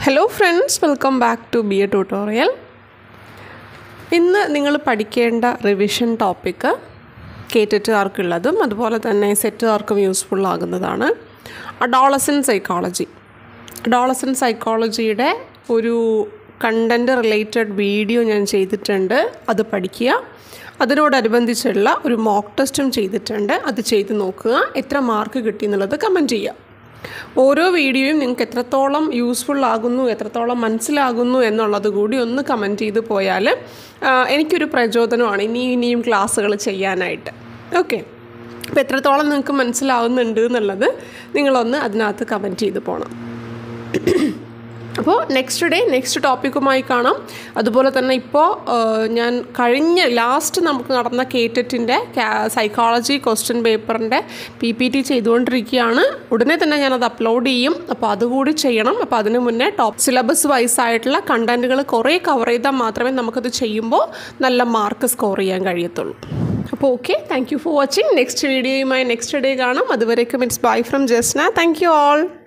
hello friends welcome back to B A tutorial ഇന്ന് നിങ്ങൾ പഠിക്കേണ്ട റിവിഷൻ ടോപ്പിക്ക് കേറ്റിട്ടുകാർക്കുള്ളതും അതുപോലെ തന്നെ സെറ്റുകാർക്കും യൂസ്ഫുൾ ആകുന്നതാണ് അഡോളസൻ സൈക്കോളജി അഡോളസൻ സൈക്കോളജിയുടെ ഒരു കണ്ടൻറ്റ് റിലേറ്റഡ് വീഡിയോ ഞാൻ ചെയ്തിട്ടുണ്ട് അത് പഠിക്കുക അതിനോടനുബന്ധിച്ചുള്ള ഒരു മോക്ക് ടെസ്റ്റും ചെയ്തിട്ടുണ്ട് അത് ചെയ്ത് നോക്കുക എത്ര മാർക്ക് കിട്ടി എന്നുള്ളത് കമൻറ്റ് ചെയ്യുക ഓരോ വീഡിയോയും നിങ്ങൾക്ക് എത്രത്തോളം യൂസ്ഫുൾ ആകുന്നു എത്രത്തോളം മനസ്സിലാകുന്നു എന്നുള്ളത് കൂടി ഒന്ന് കമൻറ്റ് ചെയ്ത് പോയാൽ ആ, എനിക്കൊരു പ്രചോദനമാണ് ഇനി ഇനിയും ക്ലാസ്സുകൾ ചെയ്യാനായിട്ട് ഓക്കെ അപ്പോൾ എത്രത്തോളം നിങ്ങൾക്ക് മനസ്സിലാവുന്നുണ്ട് എന്നുള്ളത് നിങ്ങളൊന്ന് അതിനകത്ത് കമൻറ്റ് ചെയ്ത് പോകണം അപ്പോൾ നെക്സ്റ്റ് ഡേ നെക്സ്റ്റ് ടോപ്പിക്കുമായി കാണാം അതുപോലെ തന്നെ ഇപ്പോൾ ഞാൻ കഴിഞ്ഞ ലാസ്റ്റ് നമുക്ക് നടന്ന കേറ്ററ്റിൻ്റെ സൈക്കോളജി ക്വസ്റ്റ്യൻ പേപ്പറിൻ്റെ പി പി ടി ചെയ്തുകൊണ്ടിരിക്കുകയാണ് ഉടനെ തന്നെ ഞാനത് അപ്ലോഡ് ചെയ്യും അപ്പോൾ അതുകൂടി ചെയ്യണം അപ്പോൾ അതിന് മുന്നേ ടോപ്പ് സിലബസ് വൈസ് ആയിട്ടുള്ള കണ്ടൻറ്റുകൾ കുറേ കവർ ചെയ്താൽ മാത്രമേ നമുക്കത് ചെയ്യുമ്പോൾ നല്ല മാർക്ക് സ്കോർ ചെയ്യാൻ കഴിയത്തുള്ളൂ അപ്പോൾ okay thank you for watching next വീഡിയോയുമായി നെക്സ്റ്റ് ഡേ കാണാം അതുവരേക്കും it's bye from Jasna thank you all